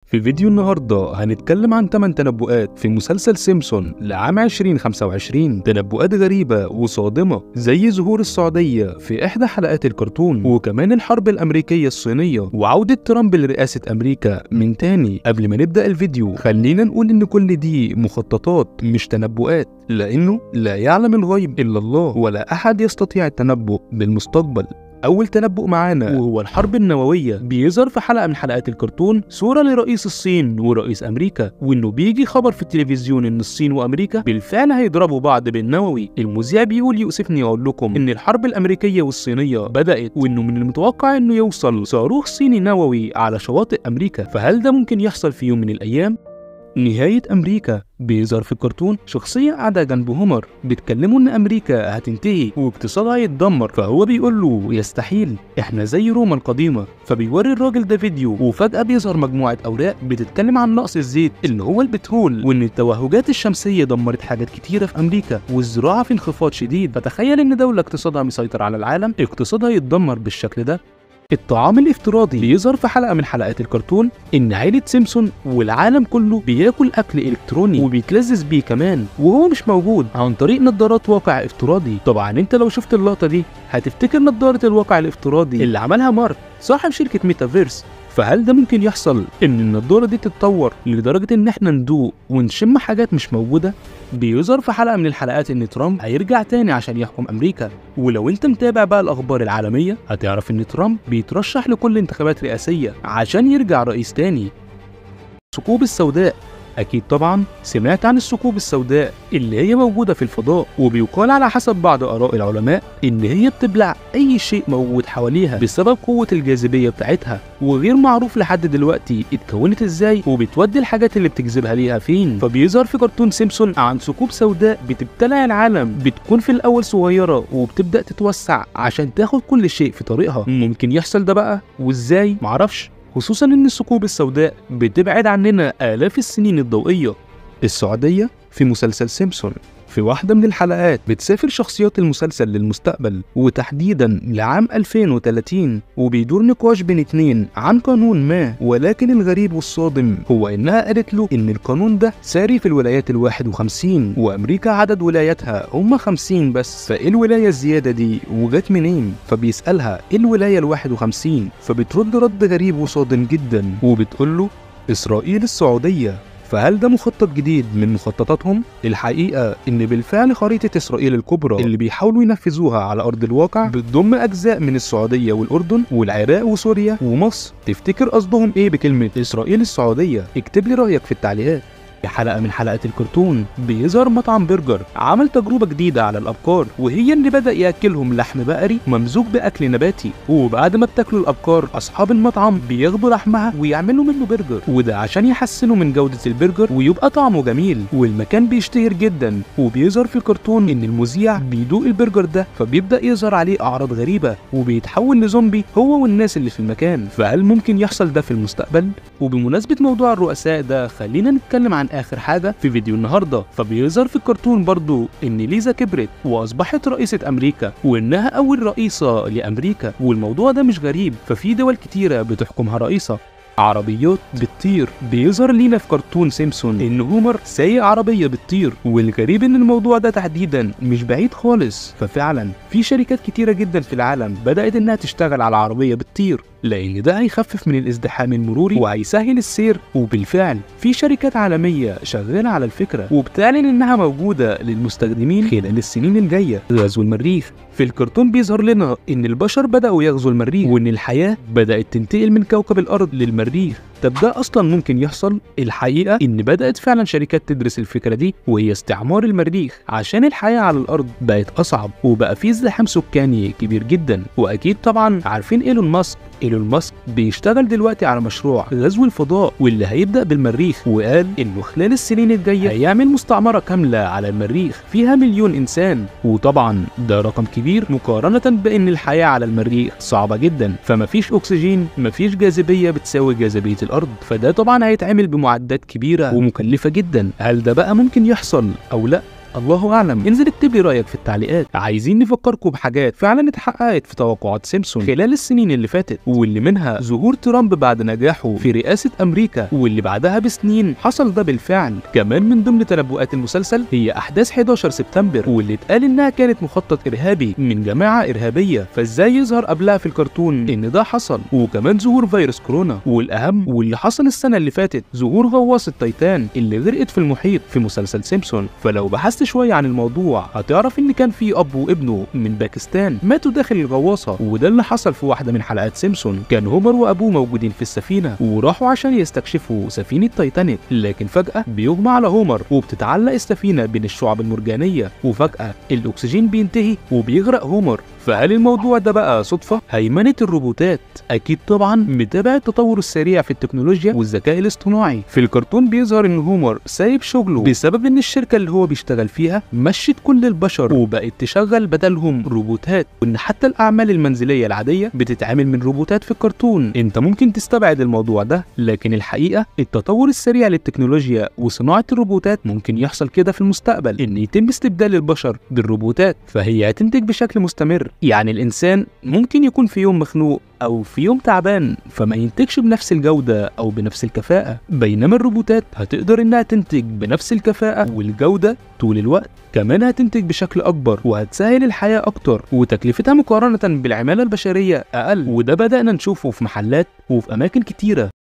في فيديو النهارده هنتكلم عن 8 تنبؤات في مسلسل سيمسون لعام 2025 تنبؤات غريبة وصادمة زي ظهور السعودية في إحدى حلقات الكرتون وكمان الحرب الأمريكية الصينية وعودة ترامب لرئاسة أمريكا من تاني قبل ما نبدأ الفيديو خلينا نقول إن كل دي مخططات مش تنبؤات لأنه لا يعلم الغيب إلا الله ولا أحد يستطيع التنبؤ بالمستقبل أول تنبؤ معانا وهو الحرب النووية بيظهر في حلقة من حلقات الكرتون صورة لرئيس الصين ورئيس أمريكا وإنه بيجي خبر في التلفزيون إن الصين وأمريكا بالفعل هيضربوا بعض بالنووي المذيع بيقول يؤسفني أقول لكم إن الحرب الأمريكية والصينية بدأت وإنه من المتوقع إنه يوصل صاروخ صيني نووي على شواطئ أمريكا فهل ده ممكن يحصل في يوم من الأيام؟ نهاية أمريكا بيظهر في الكرتون شخصية قاعدة جنب هومر بيتكلموا إن أمريكا هتنتهي واقتصادها هيتدمر فهو بيقول له يستحيل إحنا زي روما القديمة فبيوري الراجل ده فيديو وفجأة بيظهر مجموعة أوراق بتتكلم عن نقص الزيت اللي هو البترول وإن التوهجات الشمسية دمرت حاجات كتيرة في أمريكا والزراعة في انخفاض شديد فتخيل إن دولة اقتصادها مسيطر على العالم اقتصادها يتدمر بالشكل ده الطعام الافتراضي بيظهر في حلقة من حلقات الكرتون إن عيلة سيمسون والعالم كله بياكل أكل إلكتروني وبيتلذذ بيه كمان وهو مش موجود عن طريق نظارات واقع افتراضي طبعا أنت لو شفت اللقطة دي هتفتكر نظارة الواقع الافتراضي اللي عملها مارك صاحب شركة ميتافيرس فهل ده ممكن يحصل ان النضاره دي تتطور لدرجه ان احنا ندوق ونشم حاجات مش موجوده بيظهر في حلقه من الحلقات ان ترامب هيرجع تاني عشان يحكم امريكا ولو انت متابع بقى الاخبار العالميه هتعرف ان ترامب بيترشح لكل انتخابات رئاسيه عشان يرجع رئيس تاني الثقوب السوداء أكيد طبعا سمعت عن الثقوب السوداء اللي هي موجودة في الفضاء وبيقال على حسب بعض آراء العلماء إن هي بتبلع أي شيء موجود حواليها بسبب قوة الجاذبية بتاعتها وغير معروف لحد دلوقتي اتكونت ازاي وبتودي الحاجات اللي بتجذبها ليها فين فبيظهر في كرتون سيمسون عن ثقوب سوداء بتبتلع العالم بتكون في الأول صغيرة وبتبدأ تتوسع عشان تاخد كل شيء في طريقها ممكن يحصل ده بقى وازاي معرفش خصوصا ان الثقوب السوداء بتبعد عننا آلاف السنين الضوئية السعودية في مسلسل سيمسون في واحدة من الحلقات بتسافر شخصيات المسلسل للمستقبل وتحديدا لعام 2030 وبيدور نقاش بين اتنين عن قانون ما ولكن الغريب والصادم هو انها قالت له ان القانون ده ساري في الولايات الواحد وخمسين وامريكا عدد ولاياتها هم خمسين بس فايه الولاية الزيادة دي وجت منين فبيسألها ايه الولاية الواحد وخمسين فبترد رد غريب وصادم جدا وبتقول له اسرائيل السعودية فهل ده مخطط جديد من مخططاتهم؟ الحقيقة إن بالفعل خريطة إسرائيل الكبرى اللي بيحاولوا ينفذوها على أرض الواقع بتضم أجزاء من السعودية والأردن والعراق وسوريا ومصر تفتكر قصدهم إيه بكلمة إسرائيل السعودية؟ اكتب لي رأيك في التعليقات في حلقة من حلقات الكرتون بيظهر مطعم برجر عمل تجربة جديدة على الأبقار وهي إن بدأ يأكلهم لحم بقري ممزوج بأكل نباتي وبعد ما بتاكلوا الأبقار أصحاب المطعم بياخدوا لحمها ويعملوا منه برجر وده عشان يحسنوا من جودة البرجر ويبقى طعمه جميل والمكان بيشتهر جدا وبيظهر في الكرتون إن المذيع بيدوق البرجر ده فبيبدأ يظهر عليه أعراض غريبة وبيتحول لزومبي هو والناس اللي في المكان فهل ممكن يحصل ده في المستقبل؟ وبمناسبة موضوع الرؤساء ده خلينا نتكلم عن اخر حاجه في فيديو النهارده فبيظهر في الكرتون برضو ان ليزا كبرت واصبحت رئيسه امريكا وانها اول رئيسه لامريكا والموضوع ده مش غريب ففي دول كتيره بتحكمها رئيسه عربيات بتطير بيظهر لينا في كرتون سيمسون ان هومر سايق عربيه بتطير والغريب ان الموضوع ده تحديدا مش بعيد خالص ففعلا في شركات كتيره جدا في العالم بدات انها تشتغل على عربيه بتطير لان ده هيخفف من الازدحام المروري وهيسهل السير وبالفعل في شركات عالميه شغاله على الفكره وبتعلن انها موجوده للمستخدمين خلال السنين الجايه غزو المريخ في الكرتون بيظهر لنا ان البشر بداوا يغزوا المريخ وان الحياه بدات تنتقل من كوكب الارض للمريخ طب ده اصلا ممكن يحصل الحقيقه ان بدات فعلا شركات تدرس الفكره دي وهي استعمار المريخ عشان الحياه على الارض بقت اصعب وبقى في ازدحام سكاني كبير جدا واكيد طبعا عارفين ايلون ماسك ايلون ماسك بيشتغل دلوقتي على مشروع غزو الفضاء واللي هيبدا بالمريخ وقال انه خلال السنين الجايه هيعمل مستعمره كامله على المريخ فيها مليون انسان وطبعا ده رقم كبير مقارنه بان الحياه على المريخ صعبه جدا فمفيش اكسجين مفيش جاذبيه بتساوي جاذبيه الارض فده طبعا هيتعمل بمعدات كبيره ومكلفه جدا هل ده بقى ممكن يحصل او لا الله اعلم انزل اكتب لي رايك في التعليقات عايزين نفكركم بحاجات فعلا اتحققت في توقعات سيمسون خلال السنين اللي فاتت واللي منها ظهور ترامب بعد نجاحه في رئاسه امريكا واللي بعدها بسنين حصل ده بالفعل كمان من ضمن تنبؤات المسلسل هي احداث 11 سبتمبر واللي اتقال انها كانت مخطط ارهابي من جماعه ارهابيه فازاي يظهر قبلها في الكرتون ان ده حصل وكمان ظهور فيروس كورونا والاهم واللي حصل السنه اللي فاتت ظهور غواصه تايتان اللي غرقت في المحيط في مسلسل سيمسون فلو بحثت شويه عن الموضوع هتعرف ان كان في اب وابنه من باكستان ماتوا داخل الغواصه وده اللي حصل في واحده من حلقات سيمسون كان هومر وابوه موجودين في السفينه وراحوا عشان يستكشفوا سفينه تايتانيك لكن فجاه بيغمى على هومر وبتتعلق السفينه بين الشعب المرجانيه وفجاه الاكسجين بينتهي وبيغرق هومر فهل الموضوع ده بقى صدفة؟ هيمنة الروبوتات أكيد طبعا متابع التطور السريع في التكنولوجيا والذكاء الاصطناعي في الكرتون بيظهر إن هومر سايب شغله بسبب إن الشركة اللي هو بيشتغل فيها مشت كل البشر وبقت تشغل بدلهم روبوتات وإن حتى الأعمال المنزلية العادية بتتعمل من روبوتات في الكرتون أنت ممكن تستبعد الموضوع ده لكن الحقيقة التطور السريع للتكنولوجيا وصناعة الروبوتات ممكن يحصل كده في المستقبل إن يتم استبدال البشر بالروبوتات فهي هتنتج بشكل مستمر يعني الإنسان ممكن يكون في يوم مخنوق أو في يوم تعبان فما ينتجش بنفس الجودة أو بنفس الكفاءة بينما الروبوتات هتقدر إنها تنتج بنفس الكفاءة والجودة طول الوقت كمان هتنتج بشكل أكبر وهتسهل الحياة أكتر وتكلفتها مقارنة بالعمالة البشرية أقل وده بدأنا نشوفه في محلات وفي أماكن كتيرة